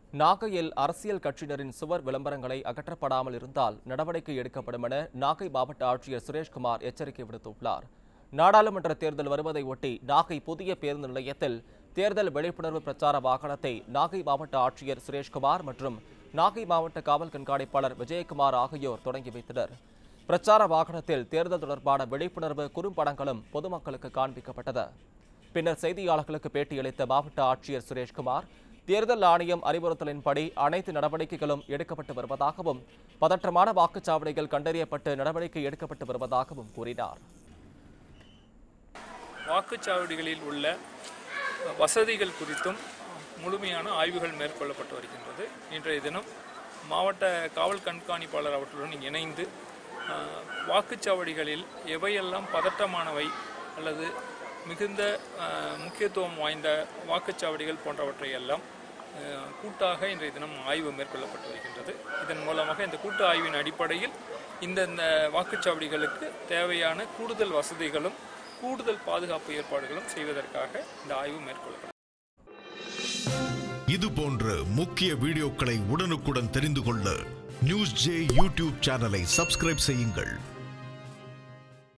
நாகையில் அரசியல் கட்சியினரின் சுவர் விளம்பரங்களை அகற்றப்படாமல் இருந்தால் நடவடிக்கை எடுக்கப்படும் என நாகை மாவட்ட ஆட்சியர் சுரேஷ்குமார் எச்சரிக்கை விடுத்துள்ளார் நாடாளுமன்ற தேர்தல் வருவதை ஒட்டி நாகை புதிய பேருந்து நிலையத்தில் தேர்தல் விழிப்புணர்வு பிரச்சார வாகனத்தை நாகை மாவட்ட ஆட்சியர் சுரேஷ்குமார் மற்றும் நாகை மாவட்ட காவல் கண்காணிப்பாளர் விஜயகுமார் ஆகியோர் தொடங்கி வைத்தனர் பிரச்சார வாகனத்தில் தேர்தல் தொடர்பான விழிப்புணர்வு குறும்படங்களும் பொதுமக்களுக்கு காண்பிக்கப்பட்டது பின்னர் செய்தியாளர்களுக்கு பேட்டியளித்த மாவட்ட ஆட்சியர் சுரேஷ்குமார் தேர்தல் ஆணையம் அறிவுறுத்தலின்படி அனைத்து நடவடிக்கைகளும் எடுக்கப்பட்டு வருவதாகவும் பதற்றமான வாக்குச்சாவடிகள் கண்டறியப்பட்டு நடவடிக்கை எடுக்கப்பட்டு வருவதாகவும் கூறினார் வாக்குச்சாவடிகளில் உள்ள வசதிகள் குறித்தும் முழுமையான ஆய்வுகள் மேற்கொள்ளப்பட்டு வருகின்றது இன்றைய தினம் மாவட்ட காவல் கண்காணிப்பாளர் அவர்களுடன் இணைந்து அஹ், வாக்குச்சாவடிகளில் எவையெல்லாம் பதட்டமானவை அல்லது மிகுந்த அஹ், முக்கியத்துவம் வாய்ந்த வாக்குச்சாவடிகள் போன்றவற்றை எல்லாம் அஹ், கூட்டாக இன்றைய தினம் ஆய்வு மேற்கொள்ளப்பட்டு வருகின்றது இதன் மூலமாக இந்த கூட்டு ஆய்வின் அடிப்படையில் இந்தந்த வாக்குச்சாவடிகளுக்கு தேவையான கூடுதல் வசதிகளும் கூடுதல் பாதுகாப்பு ஏற்பாடுகளும் செய்வதற்காக இந்த ஆய்வு மேற்கொள்ளப்படும் இது போன்ற முக்கிய வீடியோக்களை உடனுக்குடன் தெரிந்து கொள்ள நியூஸ் ஜே யூடியூப் சேனலை சப்ஸ்கிரைப் செய்யுங்கள்